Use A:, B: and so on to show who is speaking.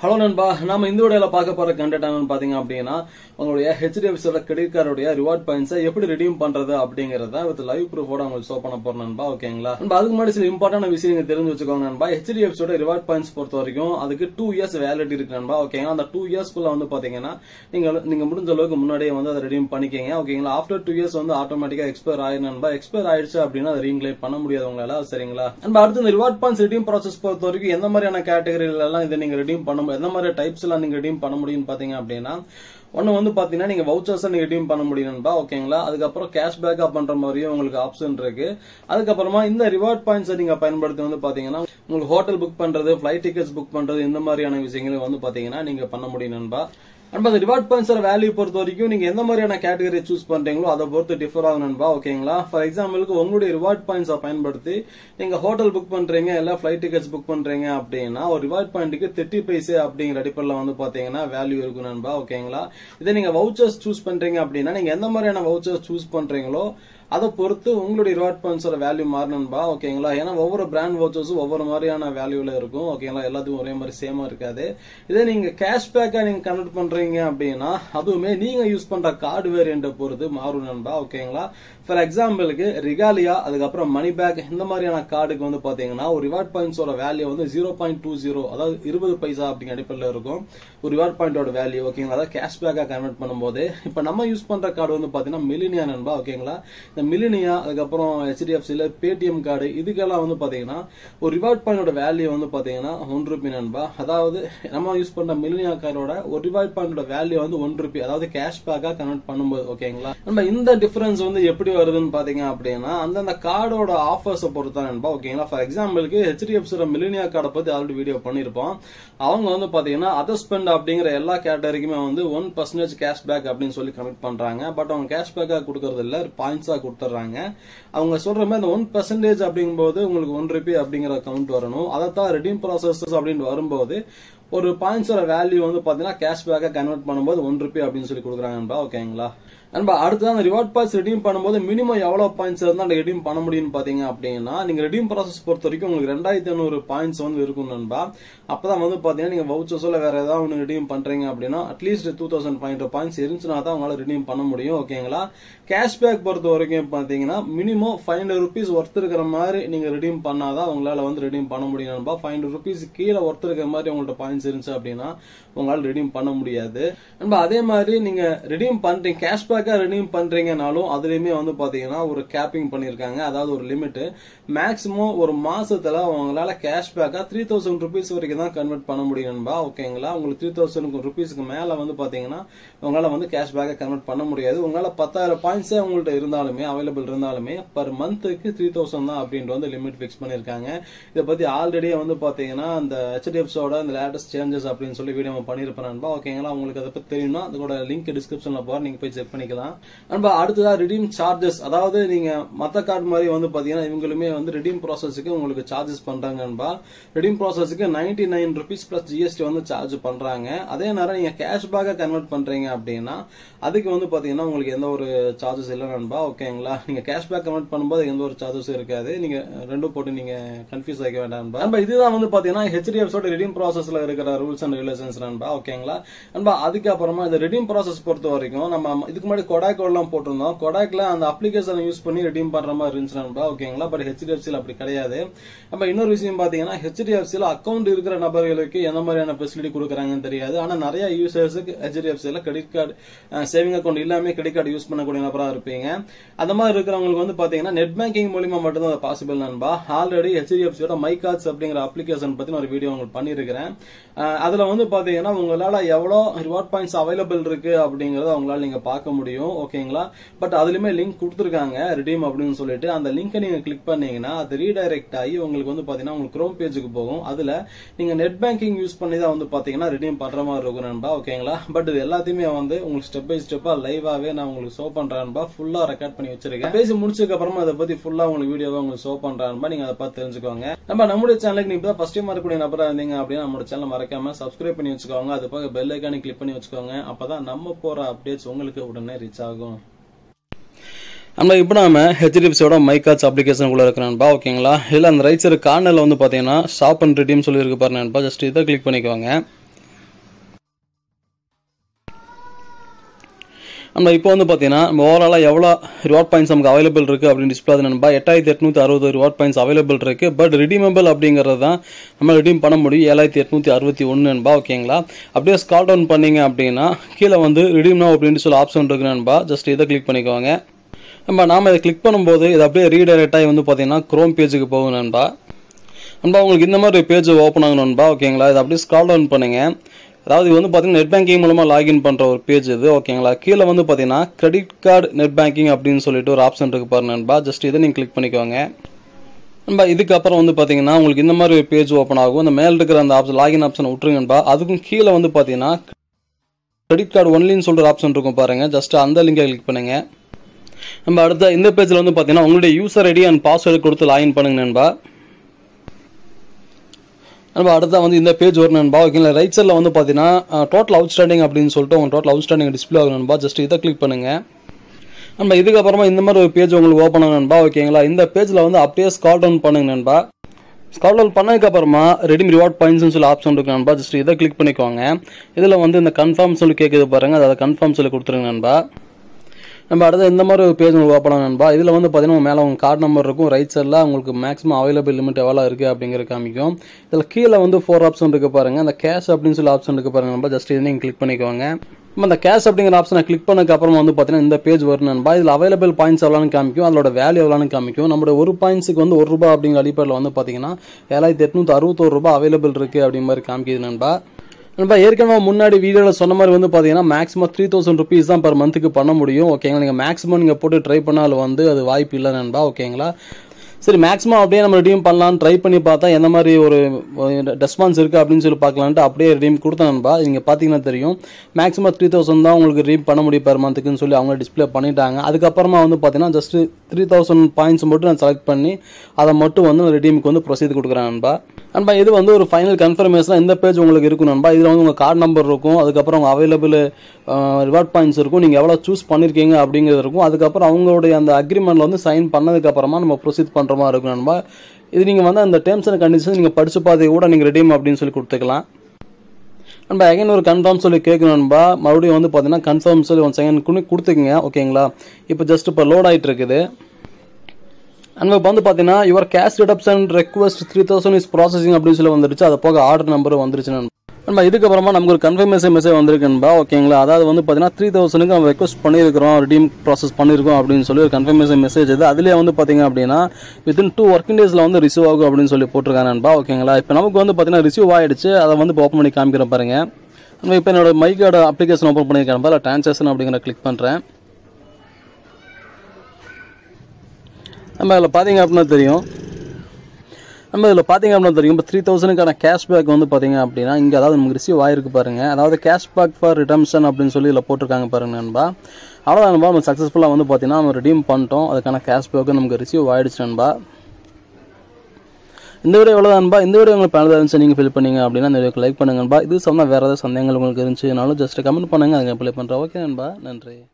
A: hello நண்பா நாம இந்த வீடியோல பார்க்க போற கண்டென்ட் என்னன்னு பாத்தீங்க அப்படின்னா உங்களுடைய ஹெச்டிஎஃப்சியோட கிரெடிட் கார்டுடைய ரிவார்ட் பாயிண்ட்ஸை எப்படி ரிடீம் பண்றது அப்படிங்கறத வித் லைவ் ப்ரூஃபோட உங்களுக்கு ஷோ பண்ண போறோம் நண்பா ஓகேங்களா நண்பா அதுக்கு முன்னாடி சில இம்பார்ட்டான விஷயம் நீங்க தெரிஞ்சு வச்சுக்கோங்க நண்பா ஹெச்டிஎஃப்சியோட ரிவார்ட் பாயிண்ட்ஸ் பொறுத்த வரைக்கும் அதுக்கு டூ இயர்ஸ் வேலிடிட்டி இருக்கு நண்பா ஓகேங்களா அந்த டூ இயர்ஸ்க்குள்ள வந்து பாத்தீங்கன்னா நீங்க நீங்க முடிஞ்ச அளவுக்கு முன்னாடியே வந்து அதை ரிடீம் பண்ணிக்கங்க ஓகேங்களா ஆஃப்டர் டூ இயர்ஸ் வந்து ஆட்டோமேட்டிக்கா எக்ஸ்பயர் ஆயிரும் நண்பா எக்ஸ்பயர் ஆயிடுச்சு அப்படின்னா அதை ரீக்ளைம் பண்ண முடியாது உங்களால சரிங்களா நண்பா அடுத்து இந்த ரிவார்ட் பாயிண்ட்ஸ் ரிடீம் ப்ராசஸ் பொறுத்த வரைக்கும் எந்த மாதிரியான கேட்டகரியில எல்லாம் இதை நீங்க ரிடீம் பண்ண முடியும் எந்த மாதிரி டைப்ஸ் எல்லாம் நீங்க ரிடீம் பண்ண முடியும்னு பாத்தீங்க அப்படின்னா ஒன்னு வந்து பாத்தீங்கன்னா நீங்க வவுச்சர்ஸ் நீங்க ரிடீம் பண்ண முடியும் நண்பா ஓகேங்களா அதுக்கப்புறம் கேஷ் பேக்கா பண்ற மாதிரியும் உங்களுக்கு ஆப்ஷன் இருக்கு அதுக்கப்புறமா இந்த ரிவார்ட் பாயிண்ட்ஸ் நீங்க பயன்படுத்தி வந்து பாத்தீங்கன்னா உங்களுக்கு ஹோட்டல் புக் பண்றது ஃபிளைட் டிக்கெட்ஸ் புக் பண்றது இந்த மாதிரியான விஷயங்களும் வந்து பாத்தீங்கன்னா நீங்க பண்ண முடியும் நண்பா நண்பா அந்த ரிவார்ட் பாயிண்ட்ஸோட வேல்யூ பொறுத்த வரைக்கும் நீங்க எந்த மாதிரியான கேட்டகரி சூஸ் பண்றீங்களோ அதை பொறுத்து டிஃபர் ஆகும் நண்பா ஓகேங்களா ஃபார் எக்ஸாம்பிளுக்கு உங்களுடைய ரிவார்ட் பாயிண்ட்ஸை பயன்படுத்தி நீங்க ஹோட்டல் புக் பண்றீங்க இல்ல ஃபிளைட் டிக்கெட்ஸ் புக் பண்றீங்க அப்படின்னா ஒரு ரிவார்ட் பாயிண்ட்டுக்கு தேர்ட்டி பைசே அப்படிங்கிற அடிப்படையில் வந்து பாத்தீங்கன்னா வேல்யூ இருக்கும் நண்பா ஓகேங்களா இதே நீங்க வவுச்சர்ஸ் சூஸ் பண்றீங்க அப்படின்னா நீங்க எந்த மாதிரியான வவுச்சர்ஸ் சூஸ் பண்றீங்களோ அதை பொறுத்து உங்களுடைய ரிவார்ட் பாயிண்ட்ஸோட வேல்யூ மாறணும்பா ஓகேங்களா ஏன்னா ஒவ்வொரு பிராண்ட் வவுச்சர்ஸும் ஒவ்வொரு மாதிரியான வேல்யூல இருக்கும் ஓகேங்களா எல்லாத்துக்கும் ஒரே மாதிரி சேமா இருக்காது இதே நீங்க கேஷ் பேக்கா நீங்க கன்வெர்ட் பண்றீங்க அப்படின்னா அதுவுமே நீங்க யூஸ் பண்ற கார்டு வேரியண்ட்டை பொறுத்து மாறும் நண்பா ஓகேங்களா ஃபார் எக்ஸாம்பிளுக்கு ரிகாலியா அதுக்கப்புறம் மணி பேக் இந்த மாதிரியான கார்டுக்கு வந்து பாத்தீங்கன்னா ஒரு ரிவார்ட் பாயிண்ட்ஸோட வேல்யூ வந்து ஜீரோ பாயிண்ட் டூ ஜீரோ அதாவது இருபது பைசா அப்படிங்கிற அடிப்படையில் இருக்கும் ஒரு ரிவார்ட் பாயிண்டோட வேல்யூ ஓகேங்களா அதாவது கேஷ் பேக்கா கன்வெர்ட் பண்ணும்போது இப்போ நம்ம யூஸ் பண்ற கார்டு வந்து பாத்தீங்கன்னா மிலினியா நண்பா ஓகேங்களா இந்த மிலினியா அதுக்கப்புறம் ஹெச்டிஎஃப்சில பேடிஎம் கார்டு இதுக்கெல்லாம் வந்து பாத்தீங்கன்னா ஒரு ரிவார்ட் பாயிண்டோட வேல்யூ வந்து பாத்தீங்கன்னா ஒன் ருபி நண்பா அதாவது நம்ம யூஸ் பண்ற மிலினியா கார்டோட ஒரு ரிவார்ட் பாயிண்டோட வேல்யூ வந்து ஒன் ருபி அதாவது கேஷ் பேக்கா கன்வெர்ட் பண்ணும்போது ஓகேங்களா நம்ம இந்த டிஃபரன்ஸ் வந்து எப்படி வருதுன்னு பாத்தீங்க அப்படின்னா அந்தந்த கார்டோட ஆஃபர்ஸை பொறுத்தா நண்பா ஓகேங்களா ஃபார் எக்ஸாம்பிளுக்கு ஹெச்டிஎஃப்சியோட மிலினியா கார்டை பத்தி ஆல்ரெடி வீடியோ பண்ணிருப்போம் அவங்க வந்து பாத்தீங்கன்னா அதர் ஸ்பெண்ட் அப்படிங்கிற எல்லா கேட்டகரிக்குமே வந்து ஒன் பர்சன்டேஜ் கேஷ் பேக் அப்படின்னு சொல்லி கமிட் பண்றாங்க பட் அவங்க கேஷ் பேக்கா கொடுக்கறது இல்ல பாயிண்ட்ஸா கொடுத்துறாங்க அவங்க சொல்ற மாதிரி இந்த ஒன் பர்சன்டேஜ் அப்படிங்கும்போது உங்களுக்கு ஒன் ருபி அப்படிங்கிற கவுண்ட் வரணும் அதைத்தான் ரெடீம் ப்ராசஸ் அப்படின்னு வரும்போது ஒரு பாயிண்ட்ஸோட வேல்யூ வந்து பாத்தீங்கன்னா கேஷ் பேக்கா கன்வெர்ட் பண்ணும்போது ஒன் ருபி அப்படின்னு சொல்லி கொடுக்குறாங்க ஓகேங்களா நண்பா அடுத்து அந்த ரிவார்ட் பாயிண்ட்ஸ் ரெடீம் பண்ணும்போது மினிமம் எவ்வளவு பாயிண்ட்ஸ் இருந்தா ரெடீம் பண்ண முடியும்னு பாத்தீங்க அப்படின்னா நீங்க ரெடீம் ப்ராசஸ் பொறுத்த வரைக்கும் உங்களுக்கு ரெண்டாயிரத்தி ஐநூறு பாயிண்ட்ஸ் வந்து இருக்கும் நண்பா அப்பதான் வந்து பாத்தீங்கன்னா நீங்க வவுச்சர்ஸ்ல வேற ஏதாவது ஒன்று ரெடீம் பண்றீங்க அப்படின்னா at least two thousand point points இருந்துச்சுன்னா தான் உங்களால ரெடீம் பண்ண முடியும் ஓகேங்களா கேஷ்பேக் பொறுத்த வரைக்கும் பாத்தீங்கன்னா minimum five hundred rupees worth இருக்கிற மாதிரி நீங்க ரெடீம் பண்ணாதான் உங்களால வந்து ரெடீம் பண்ண முடியும் நண்பா ஃபைவ் ஹண்ட்ரட் ருபீஸ் கீழே ஒர்த் இருக்கிற மாதிரி உங்கள்ட்ட பாயிண்ட்ஸ் இருந்துச்சு அப்படின்னா உங்களால ரெடீம் பண்ண முடியாது நண்பா அதே மாதிரி நீங்க ரெடீம் பண்றீங்க கேஷ்பேக்கா ரெடீம் பண்றீங்கனாலும் அதுலயுமே வந்து பாத்தீங்கன்னா ஒரு கேப்பிங் பண்ணிருக்காங்க அதாவது ஒரு லிமிட் மேக்சிமம் ஒரு மாசத்துல உங்களால கேஷ்பேக்கா த்ரீ தௌசண்ட் ருபீஸ் வரைக்கும் தான் கன்வெர்ட் பண்ண முடியும் நண்பா ஓகேங்களா உங்களுக்கு த்ரீ தௌசண்ட் ருபீஸ்க்கு மேல வந்து பாத்தீங்கன்னா உங்களால வந்து கேஷ்பேக்கா கன்வெர்ட் பண்ண முடியாது உங்களால பத்தாயிரம் பாயிண்ட்ஸே உங்கள்ட்ட இருந்தாலுமே அவைலபிள் இருந்தாலுமே பர் மந்த்துக்கு த்ரீ தௌசண்ட் தான் அப்படின்ட்டு வந்து லிமிட் ஃபிக்ஸ் பண்ணிருக்காங்க இதை பத்தி ஆல்ரெடியே வந்து பாத்தீங்கன்னா அந்த ஹெச்டிஎஃப்ஸோட இந்த லேட்டஸ்ட் சேஞ்சஸ் அப்படின்னு சொல்லி வீடியோ பண்ணிருப்பேன் நண்பா ஓகேங்களா உங்களுக்கு அதை பத்தி தெரியும்னா அதோட லிங்க் டிஸ்கிரிப்ஷன்ல போற நீங்க போய் செக் பண்ணிக்கலாம் நண்பா அடுத்ததா ரிடீம் சார்ஜஸ் அதாவது நீங்க மத்த கார்டு மாதிரி வந்து பாத்தீங்கன்னா இவங்களுமே வந்து ரிடீம் ப்ராசஸ்க்கு உங்களுக்கு சார்ஜஸ் பண்றாங்க நண்பா ரிடீம் ப்ராசஸ்க்கு ninety nine rupees plus GST வந்து சார்ஜ் பண்றாங்க அதே நேரம் நீங்க கேஷ்பேக்கா கன்வெர்ட் பண்றீங்க அப்படின்னா அதுக்கு வந்து பாத்தீங்கன்னா உங்களுக்கு எந்த ஒரு சார்ஜஸ் இல்லை நண்பா ஓகேங்களா நீங்க கேஷ்பேக் கன்வெர்ட் பண்ணும்போது எந்த ஒரு சார்ஜஸ் இருக்காது நீங்க ரெண்டும் போட்டு நீங்க கன்ஃபியூஸ் ஆகிக்க வேண்டாம் நண்பா இதுதான் வந்து பாத்தீங்கன்னா ஹெச்டிஎஃப்ஸோட ரிடீம் ப்ராசஸ்ல இருக்கிற ரூல்ஸ் அண்ட் ரெகுலேஷன்ஸ் நண்பா ஓகேங்களா நண்பா அதுக்கப்புறமா இந்த ரிடீம் ப்ராசஸ் பொறுத்த வரைக்கும் நம்ம இதுக்கு முன்னாடி கொடாக் எல்லாம் போட்டிருந்தோம் கொடாக்ல அந்த அப்ளிகேஷன் யூஸ் பண்ணி ரெடீம் பண்ற மாதிரி இருந்துச்சு நண்பா ஓகேங்களா பட் ஹெச்டிஎஃப்சியில் அப்படி கிடையாது நம்ம இன்னொரு விஷயம் பாத்தீங்கன்னா ஹெச்டிஎஃப்சியில் அக்கௌண்ட் இருக்கிற நபர்களுக்கு எந்த மாதிரியான ஃபெசிலிட்டி கொடுக்குறாங்கன்னு தெரியாது ஆனா நிறைய யூசர்ஸுக்கு ஹெச்டிஎஃப்சியில் கிரெடிட் கார்டு சேவிங் அக்கௌண்ட் இல்லாம கிரெடிட் கார்டு யூஸ் பண்ணக்கூடிய நபரா இருப்பீங்க அந்த மாதிரி இருக்கிறவங்களுக்கு வந்து பாத்தீங்கன்னா நெட் பேங்கிங் மூலியமா மட்டும் தான் பாசிபிள் நண்பா ஆல்ரெடி ஹெச்டிஎஃப்சியோட மை கார்ட்ஸ் அப்படிங்கிற அப்ளிகேஷன் பத்தி ஒரு வீடியோ உங்களுக்கு பண்ணிருக்கிறேன் அதுல வந்து பாத்தீங்கன்னா உங்களால எவ்வளவு ரிவார்ட் பாயிண்ட்ஸ் அவைலபிள் இருக்கு அப்படிங்கறத உங்களால நீங்க பார்க்க முடியும் ஓகேங்களா பட் அதுலயுமே லிங்க் கொடுத்துருக்காங்க ரிடீம் அப்படின்னு சொல்லிட்டு அந்த லிங்கை நீங்க கிளிக் பண்ணீங்கன்னா அது ரீடைரக்ட் ஆகி உங்களுக்கு வந்து பாத்தீங்கன்னா உங்களுக்கு குரோம் பேஜுக்கு போகும் அதுல நீங்க நெட் பேங்கிங் யூஸ் பண்ணி தான் வந்து பாத்தீங்கன்னா ரிடீம் பண்ற மாதிரி இருக்கும் நண்பா ஓகேங்களா பட் இது எல்லாத்தையுமே வந்து உங்களுக்கு ஸ்டெப் பை ஸ்டெப்பா லைவாவே நான் உங்களுக்கு ஷோ பண்றேன்பா ஃபுல்லா ரெக்கார்ட் பண்ணி வச்சிருக்கேன் பேசி முடிச்சதுக்கு அப்புறமா அதை பத்தி ஃபுல்லா உங்களுக்கு வீடியோவை உங்களுக்கு ஷோ பண்றேன்பா நீங்க அதை பார்த்து தெரிஞ்சுக்கோங்க நம்ம நம்முடைய சேனலுக்கு நீங்க ஃபர்ஸ்ட் டைம் இருக்கக்கூடிய நபரா இருந்தீங்க அப்படின்னா நம்மளோட சேனல் மறக்காம சப்ஸ்கிரைப் பண்ணி வச்சுக்கோங்க அது போக பெல் ஐக்கானி கிளிக் பண்ணி வச்சுக்கோங்க அப்பதான் நம்ம போற அப்டேட்ஸ் உங்களுக்கு உடனே ரீச் ஆகும் நம்ம இப்போ நாம ஹெச்டிஎஃப்சியோட மைகாட்ஸ் அப்ளிகேஷனுக்குள்ள இருக்கிறான்பா ஓகேங்களா இல்லை அந்த ரைட் சைடு கார்னரில் வந்து பார்த்தீங்கன்னா ஷாப் அண்ட் ரிடீம் சொல்லியிருக்கு பாருங்கப்பா ஜஸ்ட் இதை கிளிக் பண்ணிக்கோங்க நம்ம இப்போ வந்து பார்த்தீங்கன்னா நம்ம ஓவராலாக எவ்வளோ ரிவார்ட் பாயிண்ட்ஸ் நமக்கு அவைலபிள் இருக்குது அப்படின்னு டிஸ்பிளே அது நண்பா எட்டாயிரத்தி எட்நூற்றி அறுபது ரிவார்ட் பாயிண்ட்ஸ் அவைலபிள் இருக்குது பட் ரிடீமபிள் அப்படிங்கிறது தான் நம்ம ரிடீம் பண்ண முடியும் ஏழாயிரத்தி எட்நூற்றி அறுபத்தி ஒன்று நண்பா ஓகேங்களா அப்படியே ஸ்கால் டவுன் பண்ணீங்க அப்படின்னா கீழே வந்து ரிடீம் நோ அப்படின்னு சொல்லி ஆப்ஷன் இருக்கு நண்பா ஜஸ்ட் இதை கிளிக் பண்ணிக்கோங்க நம்ம நாம இதை கிளிக் பண்ணும்போது இது அப்படியே ரீடைரக்ட் ஆகி வந்து பார்த்தீங்கன்னா க்ரோம் பேஜுக்கு போகும் நண்பா நண்பா உங்களுக்கு இந்த மாதிரி பேஜ் ஓப்பன் ஆகணும் நண்பா ஓகேங்களா இது அப்படியே ஸ்க்ரால் டவுன் பண்ணுங்க அதாவது இது வந்து பார்த்தீங்கன்னா நெட் பேங்கிங் மூலமாக லாகின் பண்ணுற ஒரு பேஜ் இது ஓகேங்களா கீழே வந்து பார்த்தீங்கன்னா கிரெடிட் கார்டு நெட் பேங்கிங் அப்படின்னு சொல்லிட்டு ஒரு ஆப்ஷன் இருக்கு பாருங்க நண்பா ஜஸ்ட் இதை நீங்கள் கிளிக் பண்ணிக்கோங்க நண்பா இதுக்கப்புறம் வந்து பார்த்தீங்கன்னா உங்களுக்கு இந்த மாதிரி ஒரு பேஜ் ஓப்பன் ஆகும் இந்த மேல் இருக்கிற அந்த ஆப்ஷன் லாகின் ஆப்ஷன் விட்டுருங்க நண்பா அதுக்கும் கீழே வந்து பார்த்தீங்கன்னா கிரெடிட் கார்டு ஒன்லின்னு சொல்கிற ஆப்ஷன் இருக்கும் பாருங்க ஜஸ்ட் அந்த லிங்கை கிளிக் பண்ணுங்க நம்ம அடுத்த இந்த பேஜில் வந்து பார்த்தீங்கன்னா உங்களுடைய யூசர் ஐடி அண்ட் பாஸ்வேர்டு கொடுத்து லாகின் பண்ணுங்க நண்பா நம்ம அடுத்தா வந்து இந்த பேஜ் வரும் நண்பா ஓகேங்களா ரைட் சைடில் வந்து பார்த்தீங்கன்னா டோட்டல் அவுட் ஸ்டாண்டிங் அப்படின்னு சொல்லிட்டு உங்கள் டோட்டல் அவுட் ஸ்டாண்டிங் டிஸ்பிளே ஆகும் நண்பா ஜஸ்ட் இதை கிளிக் பண்ணுங்க நம்ம இதுக்கப்புறமா இந்த மாதிரி ஒரு பேஜ் உங்களுக்கு ஓப்பன் ஆகும் நண்பா ஓகேங்களா இந்த பேஜில் வந்து அப்படியே ஸ்கால் டவுன் பண்ணுங்க நண்பா ஸ்கால் டவுன் பண்ணதுக்கு அப்புறமா ரெடிம் ரிவார்ட் பாயிண்ட்ஸ்னு சொல்லி ஆப்ஷன் இருக்கு நண்பா ஜஸ்ட் இதை கிளிக் பண்ணிக்கோங்க இதில் வந்து இந்த கன்ஃபார்ம் சொல்லி கேட்குது பாருங்க அதை கன்ஃபார்ம் சொல்லி கொடுத்துருங்க நண்பா நம்ம அடுத்து இந்த மாதிரி ஒரு பேஜ் உங்களுக்கு ஓப்பன் ஆகும் நண்பா இதில் வந்து பார்த்தீங்கன்னா மேலே உங்கள் கார்டு நம்பர் இருக்கும் ரைட் சைடில் உங்களுக்கு மேக்ஸிமம் அவைலபிள் லிமிட் எவ்வளோ இருக்குது அப்படிங்கிற காமிக்கும் இதில் கீழே வந்து ஃபோர் ஆப்ஷன் இருக்கு பாருங்க அந்த கேஷ் அப்படின்னு சொல்லி ஆப்ஷன் இருக்கு பாருங்க நண்பா ஜஸ்ட் இதை நீங்கள் கிளிக் பண்ணிக்கோங்க நம்ம அந்த கேஷ் அப்படிங்கிற ஆப்ஷனை கிளிக் பண்ணதுக்கு அப்புறமா வந்து பார்த்தீங்கன்னா இந்த பேஜ் வரும் நண்பா இதில் அவைலபிள் பாயிண்ட்ஸ் எவ்வளோன்னு காமிக்கும் அதோட வேல்யூ எவ்வளோன்னு காமிக்கும் நம்மளோட ஒரு பாயிண்ட்ஸுக்கு வந்து ஒரு ரூபாய் அப்படிங்கிற அடிப்படையில் வந்து பார்த்தீங்கன்னா ஏழாயிரத்தி எட்நூற்றி அறுபத்தோரு ரூபாய் அவைலபிள் இருக்குது அப்படிங்கிற மாதிரி காமிக்குது நண்பா நண்பா ஏற்கனவே முன்னாடி வீடியோவில் சொன்ன மாதிரி வந்து பார்த்தீங்கன்னா மேக்ஸிமம் த்ரீ தௌசண்ட் ருபீஸ் தான் பர் மந்த்துக்கு பண்ண முடியும் ஓகேங்களா நீங்கள் மேக்ஸிமம் நீங்கள் போட்டு ட்ரை பண்ணாலும் வந்து அது வாய்ப்பு இல்லை நண்பா ஓகேங்களா சரி மேக்ஸிமம் அப்படியே நம்ம ரெடீம் பண்ணலாம்னு ட்ரை பண்ணி பார்த்தா எந்த மாதிரி ஒரு ரெஸ்பான்ஸ் இருக்குது அப்படின்னு சொல்லி பார்க்கலான்ட்டு அப்படியே ரெடீம் கொடுத்தேன் நண்பா நீங்கள் பார்த்தீங்கன்னா தெரியும் மேக்ஸிமம் த்ரீ தௌசண்ட் தான் உங்களுக்கு ரீம் பண்ண முடியும் பர் மந்த்துக்குன்னு சொல்லி அவங்க டிஸ்பிளே பண்ணிட்டாங்க அதுக்கப்புறமா வந்து பார்த்தீங்கன்னா ஜஸ்ட் த்ரீ தௌசண்ட் பாயிண்ட்ஸ் மட்டும் நான் செலக்ட் பண்ணி அதை மட்டும் வந்து ரெடீமுக்கு வந்து ப்ரொசீட் கொடுக்குறேன் நண்பா நண்பா இது வந்து ஒரு ஃபைனல் கன்ஃபர்மேஷன் இந்த பேஜ் உங்களுக்கு இருக்கும் நண்பா இதில் வந்து உங்கள் கார்டு நம்பர் இருக்கும் அதுக்கப்புறம் உங்கள் அவைலபிள் ரிவார்ட் பாயிண்ட்ஸ் இருக்கும் நீங்கள் எவ்வளோ சூஸ் பண்ணியிருக்கீங்க அப்படிங்கிறது இருக்கும் அதுக்கப்புறம் அவங்களுடைய அந்த அக்ரிமெண்ட்டில் வந்து சைன் பண்ணதுக்கப்புறமா நம்ம ப்ரொசீட் பண்ணுற மாதிரி இருக்கும் நண்பா இது நீங்கள் வந்து அந்த டேர்ம்ஸ் அண்ட் கண்டிஷன்ஸ் நீங்கள் படிச்சு பார்த்து கூட நீங்கள் ரெடீம் அப்படின்னு சொல்லி கொடுத்துக்கலாம் நண்பா அகைன் ஒரு கன்ஃபார்ம் சொல்லி கேட்கணும் நண்பா மறுபடியும் வந்து பார்த்தீங்கன்னா கன்ஃபார்ம் சொல்லி ஒன் செகண்ட் கொடுத்துக்குங்க ஓகேங்களா இப்போ ஜஸ்ட் இப்போ லோட் ஆகிட்டு இருக்குது அண்ட் இப்போ வந்து பார்த்தீங்கன்னா your cash redemption request three thousand is processing அப்படின்னு சொல்லி வந்துருச்சு அது போக ஆர்டர் நம்பர் வந்துருச்சு நண்பா நம்ம இதுக்கப்புறமா நமக்கு ஒரு கன்ஃபர்மேஷன் மெசேஜ் வந்திருக்குன்பா ஓகேங்களா அதாவது வந்து பார்த்தீங்கன்னா த்ரீ தௌசண்ட்க்கு நம்ம ரெக்வஸ்ட் பண்ணியிருக்கிறோம் ரிடீம் ப்ராசஸ் பண்ணியிருக்கோம் அப்படின்னு சொல்லி ஒரு கன்ஃபர்மேஷன் மெசேஜ் இது அதுலேயே வந்து பார்த்தீங்க அப்படின்னா வித்தின் டூ ஒர்க்கிங் டேஸில் வந்து ரிசீவ் ஆகும் அப்படின்னு சொல்லி போட்டிருக்காங்க நண்பா ஓகேங்களா இப்போ நமக்கு வந்து பார்த்தீங்கன்னா ரிசீவ் ஆயிடுச்சு அதை வந்து இப்போ ஓப்பன் பண்ணி காமிக்கிறேன் பாருங்க நம்ம இப்போ என்னோட மைக்கோட அப்ளிகேஷன் ஓப்பன் பண்ணியிருக்கேன் இல்லை டிரான்சாக்ஷன் அப்படிங்கிற கிளிக் பண்ணுறேன் நம்ம இதில் பார்த்தீங்க அப்படின்னா தெரியும் நம்ம இதில் பார்த்தீங்க அப்படின்னா தெரியும் இப்போ த்ரீ தௌசண்ட்க்கான கேஷ்பேக் வந்து பார்த்தீங்க அப்படின்னா இங்கே அதாவது நமக்கு ரிசீவ் ஆயிருக்கு பாருங்க அதாவது கேஷ்பேக் ஃபார் ரிடம்ஷன் அப்படின்னு சொல்லி இதில் போட்டிருக்காங்க பாருங்க நண்பா அவ்வளோதான் நண்பா நம்ம சக்ஸஸ்ஃபுல்லாக வந்து பார்த்தீங்கன்னா நம்ம ரிடீம் பண்ணிட்டோம் அதுக்கான கேஷ்பேக்கு நமக்கு ரிசீவ் ஆயிடுச்சு நண்பா இந்த வீடியோ எவ்வளோ நண்பா இந்த வீடியோ உங்களுக்கு பேனல் இருந்துச்சு நீங்கள் ஃபில் பண்ணீங்க அப்படின்னா இந்த வீடியோக்கு லைக் பண்ணுங்க நண்பா இது சொன்னால் வேறு ஏதாவது சந்தேகங்கள் உங்களுக்கு இருந்துச்சுனாலும் ஜஸ்ட் கமெண்ட் பண்ணுங்க அதுக்கு அப்ளை பண்ணுறேன் ஓகே நண்பா நன்றி